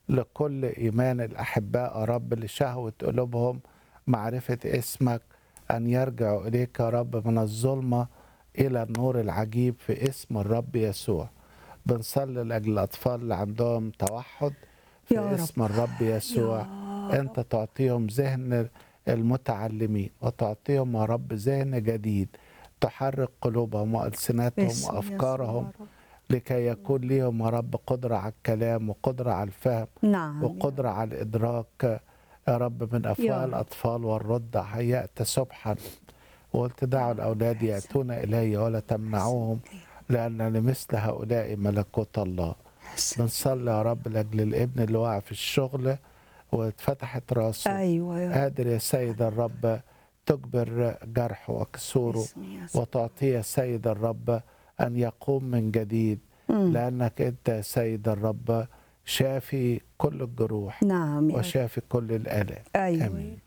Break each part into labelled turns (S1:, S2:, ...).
S1: لكل إيمان الأحباء يا رب لشهوة قلوبهم معرفة اسمك أن يرجعوا إليك يا رب من الظلمة إلى النور العجيب في اسم الرب يسوع بنصلي لأجل الأطفال اللي عندهم توحد في
S2: يا رب.
S1: اسم الرب يسوع أنت تعطيهم ذهن المتعلمين وتعطيهم يا رب ذهن جديد تحرك قلوبهم وألسنتهم
S2: باسم يسوع
S1: وأفكارهم
S2: يا رب.
S1: لكي يكون ليهم يا رب قدرة على الكلام وقدرة على الفهم
S2: نعم يا
S1: وقدرة على الإدراك يا رب من
S2: يا
S1: أفواه
S2: رب.
S1: الأطفال والرضع هيأت سبحا وقلت دعوا الأولاد يأتون إلي ولا تمنعوهم لأن لمثل هؤلاء ملكوت الله بنصلي يا رب لأجل الابن اللي وقع في الشغل واتفتحت راسه
S2: ايوه يا رب
S1: قادر يا سيد الرب تجبر جرحه وكسوره
S2: باسم يسوع.
S1: وتعطيه يا سيد الرب أن يقوم من جديد
S2: مم.
S1: لأنك أنت يا سيد الرب شافي كل الجروح
S2: نعم يا رب.
S1: وشافي كل الآلام
S2: ايوه
S1: آمين.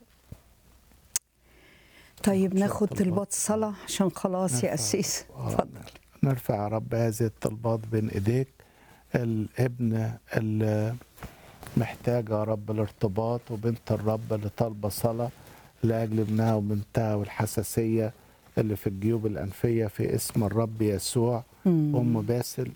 S2: طيب
S1: نعم،
S2: ناخد
S1: طلبات.
S2: طلبات صلاة عشان خلاص يا
S1: نرفع-
S2: أسيس
S1: آه،
S2: اتفضل
S1: نرفع يا رب هذه الطلبات بين ايديك الابن اللي محتاج يا رب الارتباط وبنت الرب اللي طالبه صلاه لاجل ابنها وبنتها والحساسيه اللي في الجيوب الانفيه في اسم الرب يسوع
S2: مم.
S1: ام باسل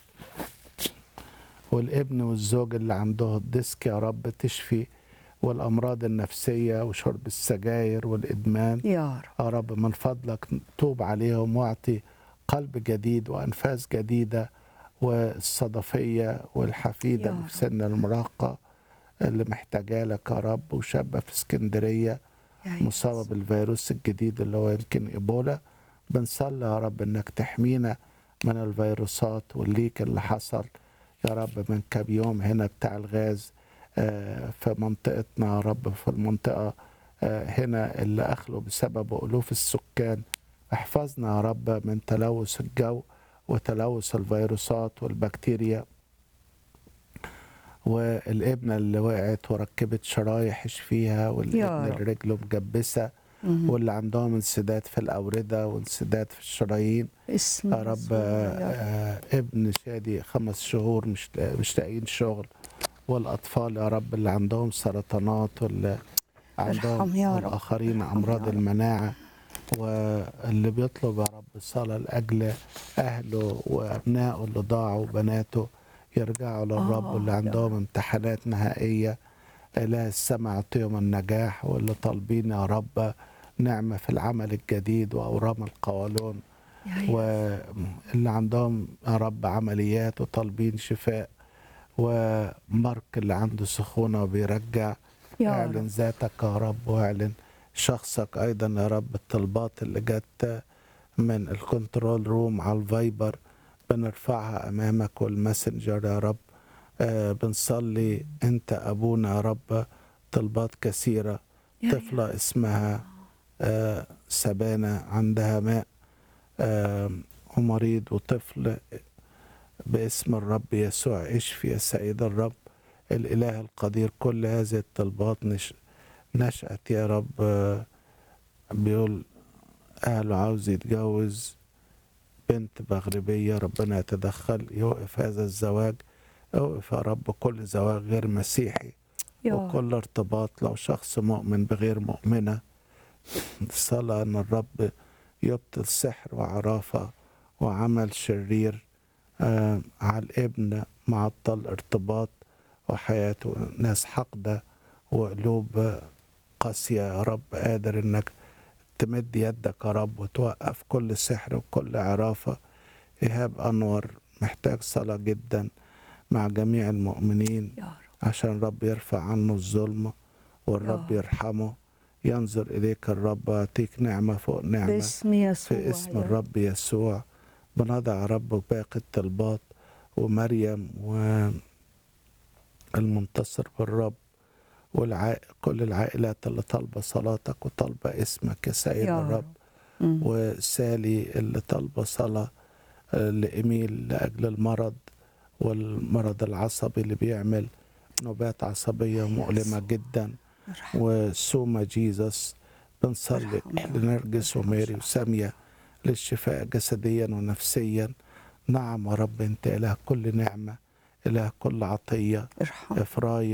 S1: والابن والزوج اللي عنده الديسك يا رب تشفي والامراض النفسيه وشرب السجاير والادمان
S2: يا رب
S1: يا رب من فضلك توب عليهم واعطي قلب جديد وانفاس جديده والصدفيه والحفيده
S2: يا
S1: اللي
S2: رب.
S1: في سن المراهقه اللي محتاجه لك يا رب وشابه في اسكندريه
S2: يا
S1: مصابه
S2: يسوع.
S1: بالفيروس الجديد اللي هو يمكن ايبولا بنصلي يا رب انك تحمينا من الفيروسات والليك اللي حصل يا رب من كام يوم هنا بتاع الغاز آه، في منطقتنا يا رب في المنطقه آه، هنا اللي اخلوا بسبب الوف السكان احفظنا يا رب من تلوث الجو وتلوث الفيروسات والبكتيريا والابنه اللي وقعت وركبت شرايح اشفيها والابن
S2: رب.
S1: اللي رجله مجبسه
S2: مم.
S1: واللي عندهم انسداد في الاورده وانسداد في الشرايين
S2: اسم
S1: يا رب
S2: يسوع يا رب.
S1: آه، ابن شادي خمس شهور مش مش لاقيين شغل والاطفال يا رب اللي عندهم سرطانات واللي عندهم
S2: ارحم يا رب.
S1: والاخرين
S2: ارحم
S1: امراض
S2: يا رب.
S1: المناعه واللي بيطلب يا رب الصلاه لاجل اهله وابنائه اللي ضاعوا وبناته يرجعوا للرب
S2: آه،
S1: واللي
S2: يا
S1: عندهم امتحانات نهائيه اله السماء يعطيهم النجاح واللي طالبين يا رب نعمه في العمل الجديد واورام القولون
S2: يا يسوع.
S1: واللي عندهم يا رب عمليات وطالبين شفاء ومارك اللي عنده سخونة وبيرجع
S2: يا
S1: اعلن
S2: رب
S1: ذاتك يا رب واعلن شخصك أيضا يا رب الطلبات اللي جت من الكنترول روم على الفايبر بنرفعها أمامك والماسنجر يا رب آه بنصلي أنت أبونا يا رب طلبات كثيرة
S2: يا
S1: طفلة اسمها آه سبانة عندها ماء آه ومريض وطفل باسم الرب يسوع اشفي يا سيد الرب الإله القدير كل هذه الطلبات نش... نشأت يا رب آه، بيقول أهله عاوز يتجوز بنت مغربية ربنا يتدخل يوقف هذا الزواج اوقف يا رب كل زواج غير مسيحي
S2: يا رب.
S1: وكل ارتباط لو شخص مؤمن بغير مؤمنة صلاة أن الرب يبطل سحر وعرافة وعمل شرير آه على الابن معطل ارتباط وحياته ناس حقدة وقلوب قاسية يا رب قادر انك تمد يدك يا رب وتوقف كل سحر وكل عرافة إيهاب أنور محتاج صلاة جدا مع جميع المؤمنين
S2: يا رب
S1: عشان الرب يرفع عنه الظلم والرب
S2: يا.
S1: يرحمه ينظر إليك الرب ويعطيك نعمة فوق نعمة
S2: باسم يسوع
S1: في اسم
S2: يا رب.
S1: الرب يسوع بنضع رب باقي الطلبات ومريم والمنتصر بالرب والعائل كل العائلات اللي طالبة صلاتك وطالبة اسمك يا سيد
S2: يا
S1: الرب
S2: رب. مم.
S1: وسالي اللي طالبة صلاة آه، لإيميل لأجل المرض والمرض العصبي اللي بيعمل نوبات عصبية مؤلمة جدا
S2: ارحم.
S1: وسوما جيزس بنصلي
S2: ارحم يا رب.
S1: لنرجس
S2: ارحم
S1: وماري
S2: يا
S1: وسامية للشفاء جسديا ونفسيا نعم يا رب انت اله كل نعمة إله كل عطية
S2: ارحم
S1: إفرايم